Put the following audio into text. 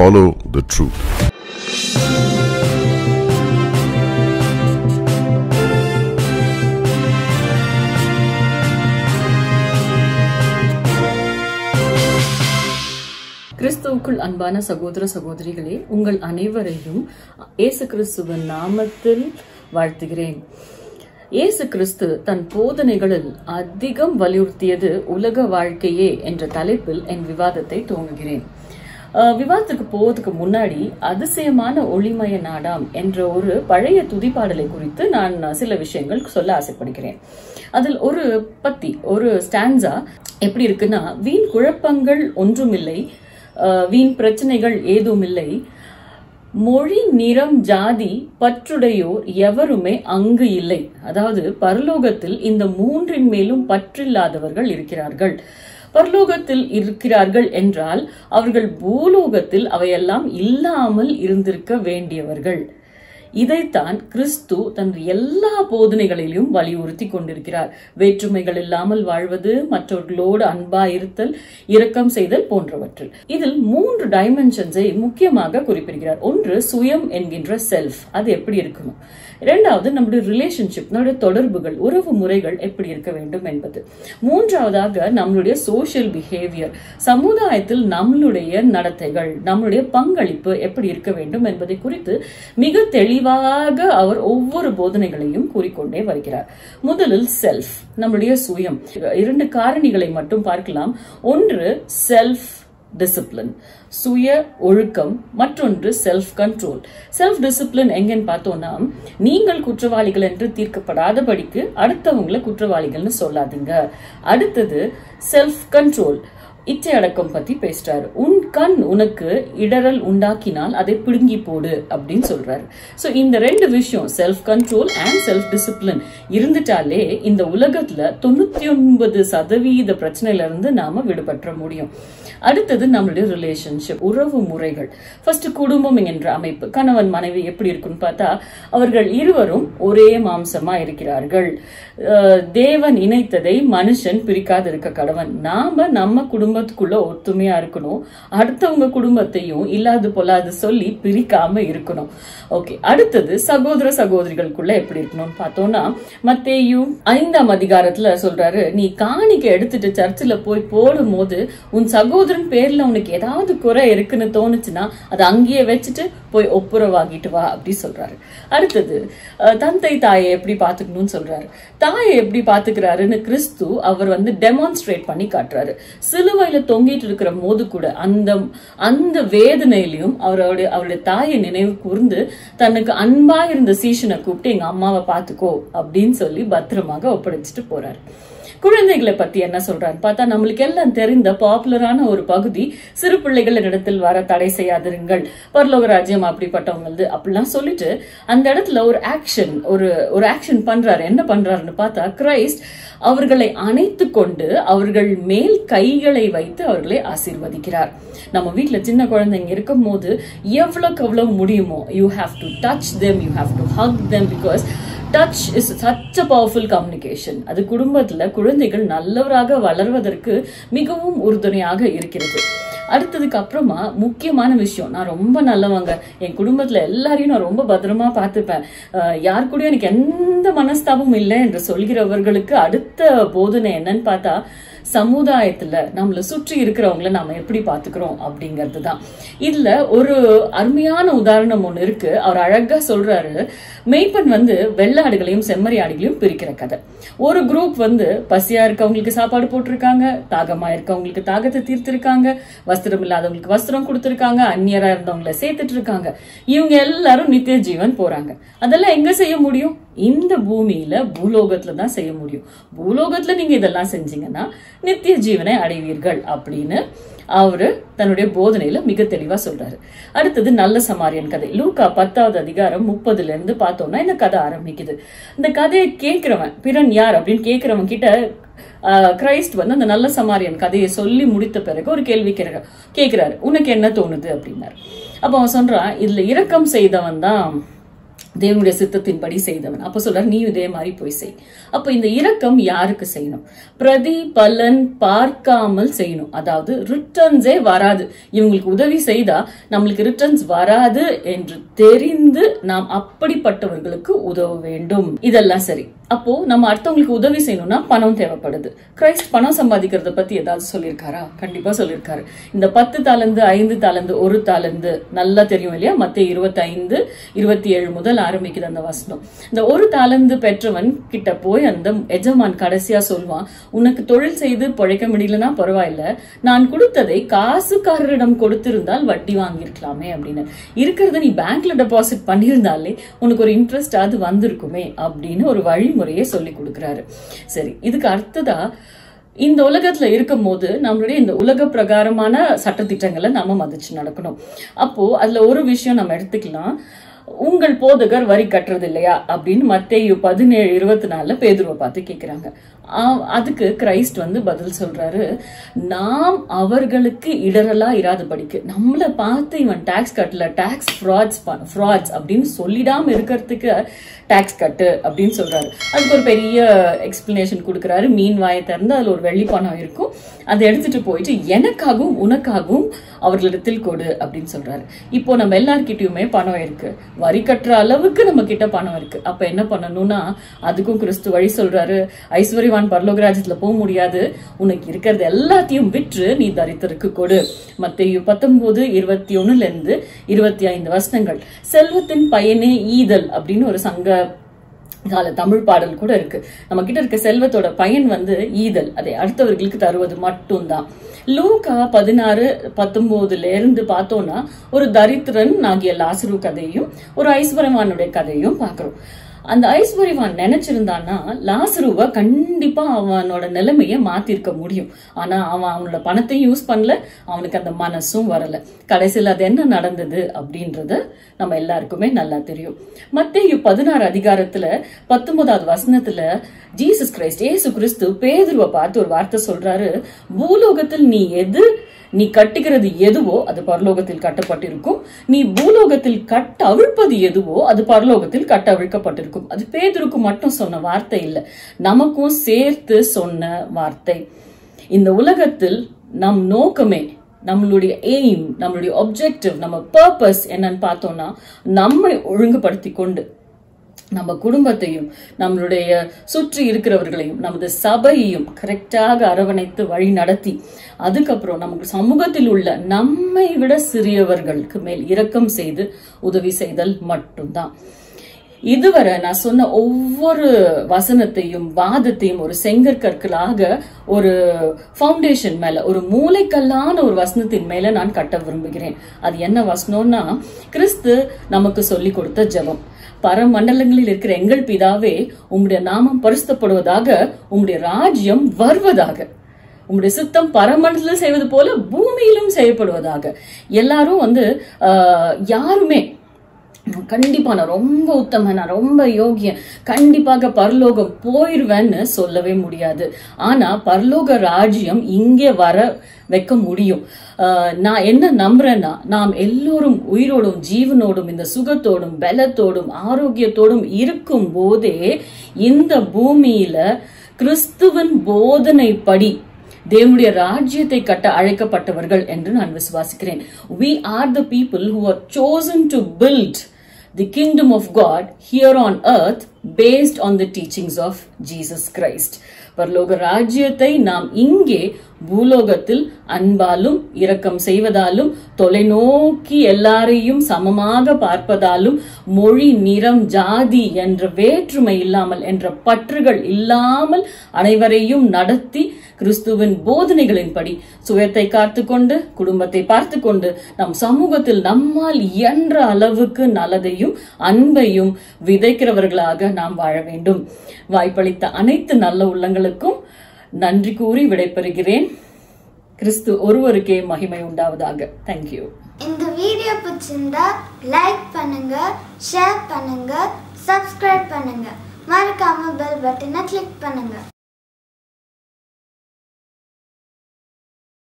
follow the truth. கிறிஸ்துவுக்குள் அன்பான சகோதர சகோதரிகளே உங்கள் அனைவரையும் இயேசு கிறிஸ்துவின் நாமத்தில் வாழ்த்துகிறேன் இயேசு கிறிஸ்து தன் போதனைகளில் அதிகம் வலியுறுத்தியது உலக வாழ்க்கையே என்ற தலைப்பில் என் விவாதத்தை துவங்குகிறேன் அஹ், விவாதத்துக்கு போவதுக்கு முன்னாடி அதிசயமான ஒளிமய நாடாம் என்ற ஒரு பழைய துதிப்பாடலை குறித்து நான் சில விஷயங்கள் சொல்ல ஆசைப்படுகிறேன் அதில் ஒரு பத்தி ஒரு ஸ்டான்ஸா எப்படி இருக்குன்னா வீண் குழப்பங்கள் ஒன்றுமில்லை அஹ், வீண் பிரச்சனைகள் ஏதுமில்லை மொழி நிறம் ஜாதி பற்றுடையோர் எவருமே அங்கு இல்லை அதாவது பரலோகத்தில் இந்த மூன்றின் மேலும் பற்றில்லாதவர்கள் இருக்கிறார்கள் பரலோகத்தில் இருக்கிறார்கள் என்றால் அவர்கள் பூலோகத்தில் அவையெல்லாம் இல்லாமல் இருந்திருக்க வேண்டியவர்கள் இதைத்தான் கிறிஸ்து தன் எல்லா போதனைகளிலும் வலியுறுத்தி கொண்டிருக்கிறார் வேற்றுமைகள் இல்லாமல் வாழ்வது மற்றவர்களோடு அன்பா இருத்தல் இரக்கம் செய்தல் போன்றவற்றில் இதில் மூன்று டைமென்ஷன்ஸை முக்கியமாக குறிப்பிடுகிறார் ஒன்று சுயம் என்கின்ற செல்ஃப் அது எப்படி இருக்கணும் இரண்டாவது நம்முடைய ரிலேஷன்ஷிப் நம்முடைய தொடர்புகள் உறவு முறைகள் எப்படி இருக்க வேண்டும் என்பது மூன்றாவதாக நம்மளுடைய சோஷியல் பிஹேவியர் சமுதாயத்தில் நம்மளுடைய நடத்தைகள் நம்மளுடைய பங்களிப்பு எப்படி இருக்க வேண்டும் என்பதை குறித்து மிக தெளிவாக அவர் ஒவ்வொரு போதனைகளையும் கூறிக்கொண்டே வருகிறார் முதலில் செல்ஃப் நம்மளுடைய சுயம் இரண்டு காரணிகளை மட்டும் பார்க்கலாம் ஒன்று செல்ஃப் டிசிப்ளின் சுய ஒழுக்கம் மற்றொன்று செல்ஃப் கண்ட்ரோல் செல்ஃப் டிசிப்ளின் எங்கன்னு பார்த்தோம்னா நீங்கள் குற்றவாளிகள் என்று தீர்க்கப்படாதபடிக்கு அடுத்தவங்களை குற்றவாளிகள்னு சொல்லாதீங்க அடுத்தது செல்ஃப் கண்ட்ரோல் இச்சை அடக்கம் பத்தி பேசுறாரு உன் கண் உனக்கு இடரல் உண்டாக்கினால் அதை பிடுங்கி போடு அப்படின்னு சொல்றாரு சோ இந்த ரெண்டு விஷயம் self control and self discipline இருந்துட்டாலே இந்த உலகத்துல தொண்ணூத்தி ஒன்பது சதவீத பிரச்சனையில இருந்து நாம விடுபற்ற முடியும் அடுத்தது நம்மளுடைய ரிலேஷன்ஷிப் உறவு முறைகள் ஃபர்ஸ்ட் குடும்பம் என்ற அமைப்பு கணவன் மனைவி எப்படி இருக்குன்னு பார்த்தா அவர்கள் இருவரும் ஒரே மாம்சமா இருக்கிறார்கள் அஹ் தேவன் இணைத்ததை மனுஷன் பிரிக்காது இருக்க கடவன் நாம நம்ம குடும்பத்துக்குள்ள ஒத்துமையா இருக்கணும் அடுத்தவங்க குடும்பத்தையும் இல்லாது பொல்லாது சொல்லி பிரிக்காம இருக்கணும் ஓகே அடுத்தது சகோதர சகோதரிகளுக்குள்ள எப்படி இருக்கணும்னு பார்த்தோம்னா மத்தேயு ஐந்தாம் அதிகாரத்துல சொல்றாரு நீ காணிக்கை எடுத்துட்டு சர்ச்சில் போய் போடும் போது உன் சகோதரன் பேர்ல உனக்கு ஏதாவது குறை இருக்குன்னு தோணுச்சுன்னா அதை அங்கேயே வச்சுட்டு போய் ஒப்புரவாகிட்டு வா அப்படி சொல்றாரு அடுத்தது அஹ், தந்தை தாயை எப்படி பாத்துக்கணும்னு சொல்றாரு தாயை எப்படி பாத்துக்கிறாருன்னு கிறிஸ்து அவர் வந்து டெமான்ஸ்ட்ரேட் பண்ணி காட்டுறாரு சிலுவையில தொங்கிட்டு இருக்கிற போது கூட அந்த அந்த வேதனையிலையும் அவருடைய அவருடைய தாயை நினைவு கூர்ந்து தனக்கு அன்பா இருந்த சீஷனை கூப்பிட்டு எங்க அம்மாவை பாத்துக்கோ அப்படின்னு சொல்லி பத்திரமாக ஒப்படைச்சிட்டு போறாரு குழந்தைகளை பத்தி என்ன சொல்றான்னு பார்த்தா நம்மளுக்கு எல்லாம் தெரிந்த பாப்புலரான ஒரு பகுதி சிறு பிள்ளைகள் இடத்தில் வர தடை செய்யாதிருங்கள் பரலோக ராஜ்யம் அப்படிப்பட்டவங்களது அப்படிலாம் சொல்லிட்டு அந்த இடத்துல ஒரு ஆக்ஷன் ஒரு ஒரு ஆக்ஷன் பண்றாரு என்ன பண்றாருன்னு பார்த்தா கிரைஸ்ட் அவர்களை அணைத்து கொண்டு அவர்கள் மேல் கைகளை வைத்து அவர்களை ஆசீர்வதிக்கிறார் நம்ம வீட்ல சின்ன குழந்தைங்க இருக்கும் போது எவ்வளவுக்கு எவ்வளவு முடியுமோ you have to touch them you have to hug them because touch is such a powerful communication அது குடும்பத்துல குழந்தைகள் நல்லவராக வளர்வதற்கு மிகவும் உறுதுணையாக இருக்கிறது அடுத்ததுக்கு அப்புறமா முக்கியமான விஷயம் நான் ரொம்ப நல்லவங்க என் குடும்பத்துல எல்லாரையும் நான் ரொம்ப பத்திரமா பார்த்துப்பேன் அஹ் யார் கூடயும் எனக்கு எந்த மனஸ்தாபமும் இல்லை என்று சொல்கிறவர்களுக்கு அடுத்த போதனை என்னன்னு பார்த்தா சமுதாயத்துல நம்மள சுற்றி இருக்கிறவங்கள நாம எப்படி பாத்துக்கிறோம் அப்படிங்கிறது தான் இதுல ஒரு அருமையான உதாரணம் ஒண்ணு இருக்கு அவர் அழகா சொல்றாரு மெய்ப்பன் வந்து வெள்ளாடுகளையும் செம்மறி ஆடுகளையும் பிரிக்கிற கதை ஒரு குரூப் வந்து பசியா இருக்கவங்களுக்கு சாப்பாடு போட்டிருக்காங்க தாகமா இருக்கவங்களுக்கு தாகத்தை தீர்த்திருக்காங்க வஸ்திரம் இல்லாதவங்களுக்கு வஸ்திரம் கொடுத்திருக்காங்க அந்நியரா இருந்தவங்களை சேர்த்துட்டு இருக்காங்க இவங்க எல்லாரும் நித்திய ஜீவன் போறாங்க அதெல்லாம் எங்க செய்ய முடியும் இந்த பூமியில பூலோகத்துல தான் செய்ய முடியும் பூலோகத்துல நீங்க இதெல்லாம் செஞ்சீங்கன்னா நித்திய ஜீவனை அடைவீர்கள் அப்படின்னு அவரு தன்னுடைய போதனையில மிக தெளிவா சொல்றாரு அடுத்தது நல்ல சமாரியன் கதை லூக்கா பத்தாவது அதிகாரம் முப்பதுல இருந்து பார்த்தோம்னா இந்த கதை ஆரம்பிக்குது இந்த கதையை கேட்கிறவன் பிறன் யார் அப்படின்னு கேட்கிறவன் கிட்ட ஆஹ், கிரைஸ்ட் வந்து அந்த நல்ல சமாரியன் கதையை சொல்லி முடித்த பிறகு ஒரு கேள்வி கேட்க கேட்கிறாரு உனக்கு என்ன தோணுது அப்படின்னாரு அப்ப அவன் சொல்றான் இதுல இரக்கம் செய்தவன் தான் தேவனுடைய சித்தத்தின்படி செய்தவன் அப்ப சொல்றார் நீ இதே மாதிரி போய் செய் அப்ப இந்த இரக்கம் யாருக்கு செய்யணும் பிரதி பலன் பார்க்காமல் செய்யணும் அதாவது ரிட்டர்ன்ஸே வராது இவங்களுக்கு உதவி செய்தா நம்மளுக்கு ரிட்டர்ன்ஸ் வராது என்று தெரிந்து நாம் அப்படிப்பட்டவர்களுக்கு உதவ வேண்டும் இதெல்லாம் சரி அப்போ நம்ம அடுத்தவங்களுக்கு உதவி செய்யணும்னா பணம் தேவைப்படுது கிரைஸ்ட் பணம் சம்பாதிக்கிறத பத்தி ஏதாவது சொல்லியிருக்காரா கண்டிப்பா சொல்லியிருக்காரு இந்த பத்து தாளந்து ஐந்து தாளந்து ஒரு தாளந்து நல்லா தெரியும் இல்லையா மத்திய இருபத்தி ஐந்து இருபத்தி ஏழு முதல் ஆரம்பிக்குது அந்த வசனம் இந்த ஒரு தாளந்து பெற்றவன் கிட்ட போய் அந்த எஜமான் கடைசியா சொல்வான் உனக்கு தொழில் செய்து பிழைக்க முடியலன்னா பரவாயில்ல நான் கொடுத்ததை காசுக்காரரிடம் கொடுத்திருந்தால் வட்டி வாங்கியிருக்கலாமே அப்படின்னு இருக்கிறத நீ பேங்க்ல டெபாசிட் பண்ணியிருந்தாலே உனக்கு ஒரு இன்ட்ரெஸ்ட் அது வந்திருக்குமே அப்படின்னு ஒரு வழிமுறையை சொல்லி கொடுக்குறாரு சரி இதுக்கு அடுத்ததா இந்த உலகத்துல இருக்கும் போது நம்மளுடைய இந்த உலக பிரகாரமான சட்டத்திட்டங்களை நாம மதிச்சு நடக்கணும் அப்போ அதுல ஒரு விஷயம் நம்ம எடுத்துக்கலாம் உங்கள் போதகர் வரி கட்டுறது இல்லையா அப்படின்னு மத்தேயு பதினேழு இருபத்தி நாலுல பேதுருவை பார்த்து கேக்குறாங்க ஆ- அதுக்கு கிரைஸ்ட் வந்து பதில் சொல்றாரு நாம் அவர்களுக்கு இடரலா இராதபடிக்கு நம்மள பார்த்து இவன் டாக்ஸ் கட்டல டாக்ஸ் ஃப்ராட்ஸ் ஃப்ராட்ஸ் அப்படின்னு சொல்லிடாம இருக்கிறதுக்கு டாக்ஸ் கட்டு அப்படின்னு சொல்றாரு அதுக்கு ஒரு பெரிய எக்ஸ்பிளனேஷன் கொடுக்குறாரு மீன் வாயை திறந்து அதுல ஒரு வெள்ளி பணம் இருக்கும் அதை எடுத்துட்டு போயிட்டு எனக்காகவும் உனக்காகவும் அவர்களிடத்தில் கொடு அப்படின்னு சொல்றாரு இப்போ நம்ம எல்லார்கிட்டயுமே பணம் இருக்கு வரி கட்டுற அளவுக்கு நம்ம கிட்ட பணம் இருக்கு அப்ப என்ன பண்ணணும்னா அதுக்கும் கிறிஸ்து வழி சொல்றாரு ஐஸ்வர்யவான் பரலோகராஜ்யத்துல போக முடியாது உனக்கு இருக்கிறது எல்லாத்தையும் விற்று நீ தரித்திற்கு கொடு மத்தேயு பத்தொன்பது இருபத்தி ஒண்ணுல இருந்து இருபத்தி ஐந்து வசனங்கள் செல்வத்தின் பயனே ஈதல் அப்படின்னு ஒரு சங்க கால தமிழ் பாடல் கூட இருக்கு நம்ம கிட்ட இருக்க செல்வத்தோட பயன் வந்து ஈதல் அதை அடுத்தவர்களுக்கு தருவது மட்டும்தான் லூகா பதினாறு பத்தொன்பதுல இருந்து பார்த்தோம்னா ஒரு தரித்திரன் ஆகிய லாசரு கதையும் ஒரு ஐஸ்வர்யவானுடைய கதையும் பார்க்கிறோம் அந்த ஐஸ்வர்யவான் நினைச்சிருந்தான்னா லாசருவ கண்டிப்பா அவனோட நிலைமைய மாத்திருக்க முடியும் ஆனா அவன் அவனோட பணத்தையும் யூஸ் பண்ணல அவனுக்கு அந்த மனசும் வரல கடைசியில் அது என்ன நடந்தது அப்படின்றத நம்ம எல்லாருக்குமே நல்லா தெரியும் மத்தேயு பதினாறு அதிகாரத்துல பத்தொன்பதாவது வசனத்துல ஜீசஸ் கிரைஸ்ட் ஏசு கிறிஸ்து பேதுருவை பார்த்து ஒரு வார்த்தை சொல்றாரு பூலோகத்தில் நீ எது நீ கட்டுகிறது எதுவோ அது பரலோகத்தில் கட்டப்பட்டிருக்கும் நீ பூலோகத்தில் கட்ட அவிழ்ப்பது எதுவோ அது பரலோகத்தில் கட்ட அவிழ்க்கப்பட்டிருக்கும் அது பேதுருக்கு மட்டும் சொன்ன வார்த்தை இல்லை நமக்கும் சேர்த்து சொன்ன வார்த்தை இந்த உலகத்தில் நம் நோக்கமே நம்மளுடைய எய்ம் நம்மளுடைய ஒப்ஜெக்டிவ் நம்ம பர்பஸ் என்னன்னு பார்த்தோம்னா நம்மை ஒழுங்குபடுத்தி கொண்டு நம்ம குடும்பத்தையும் நம்மளுடைய சுற்றி இருக்கிறவர்களையும் நமது சபையையும் கரெக்டாக அரவணைத்து வழி நடத்தி அதுக்கப்புறம் நமக்கு சமூகத்தில் உள்ள நம்மை விட சிறியவர்களுக்கு மேல் இரக்கம் செய்து உதவி செய்தல் மட்டும்தான் இதுவரை நான் சொன்ன ஒவ்வொரு வசனத்தையும் வாதத்தையும் ஒரு செங்கற்கற்களாக ஒரு ஃபவுண்டேஷன் மேல ஒரு மூளைக்கல்லான ஒரு வசனத்தின் மேல நான் கட்ட விரும்புகிறேன் அது என்ன வசனம்னா கிறிஸ்து நமக்கு சொல்லி கொடுத்த ஜெபம் பரமண்டலங்களில் இருக்கிற எங்கள் பிதாவே உம்முடைய நாமம் பரிசுத்தப்படுவதாக உம்முடைய ராஜ்யம் வருவதாக உங்களுடைய சித்தம் பரமண்டலத்தில் செய்வது போல பூமியிலும் செய்யப்படுவதாக எல்லாரும் வந்து ஆஹ், யாருமே கண்டிப்பா நான் ரொம்ப உத்தமன் நான் ரொம்ப யோகியன் கண்டிப்பாக பரலோகம் போயிருவேன்னு சொல்லவே முடியாது ஆனா பரலோக ராஜ்யம் இங்கே வர வைக்க முடியும் ஆஹ் நான் என்ன நம்புறேன்னா நாம் எல்லோரும் உயிரோடும் ஜீவனோடும் இந்த சுகத்தோடும் பலத்தோடும் ஆரோக்கியத்தோடும் இருக்கும் போதே இந்த பூமியில கிறிஸ்துவின் போதனைப்படி தேவனுடைய ராஜ்யத்தை கட்ட அழைக்கப்பட்டவர்கள் என்று நான் விசுவாசிக்கிறேன் we are the people who are chosen to build the kingdom of god here on earth based on the teachings of jesus christ பரலோக ராஜ்யத்தை நாம் இங்கே பூலோகத்தில் அன்பாலும் இரக்கம் செய்வதாலும் தொலைநோக்கி எல்லாரையும் சமமாக பார்ப்பதாலும் மொழி நிறம் ஜாதி என்ற வேற்றுமை இல்லாமல் என்ற பற்றுகள் இல்லாமல் அனைவரையும் நடத்தி கிறிஸ்துவின் போதனைகளின்படி சுயத்தை காத்துக்கொண்டு குடும்பத்தை பார்த்து கொண்டு நம் சமூகத்தில் நம்மால் இயன்ற அளவுக்கு நல்லதையும் அன்பையும் விதைக்கிறவர்களாக நாம் வாழ வேண்டும் வாய்ப்பளித்த அனைத்து நல்ல உள்ளங்களுக்கும் நன்றி கூறி விடைபெறுகிறேன் கிறிஸ்து ஒருவருக்கே மகிமை உண்டாவதாக தேங்க்யூ இந்த வீடியோ பிடிச்சிருந்தா லைக் பண்ணுங்க ஷேர் பண்ணுங்க சப்ஸ்கிரைப் பண்ணுங்க மறக்காம பெல் பட்டனை கிளிக் பண்ணுங்க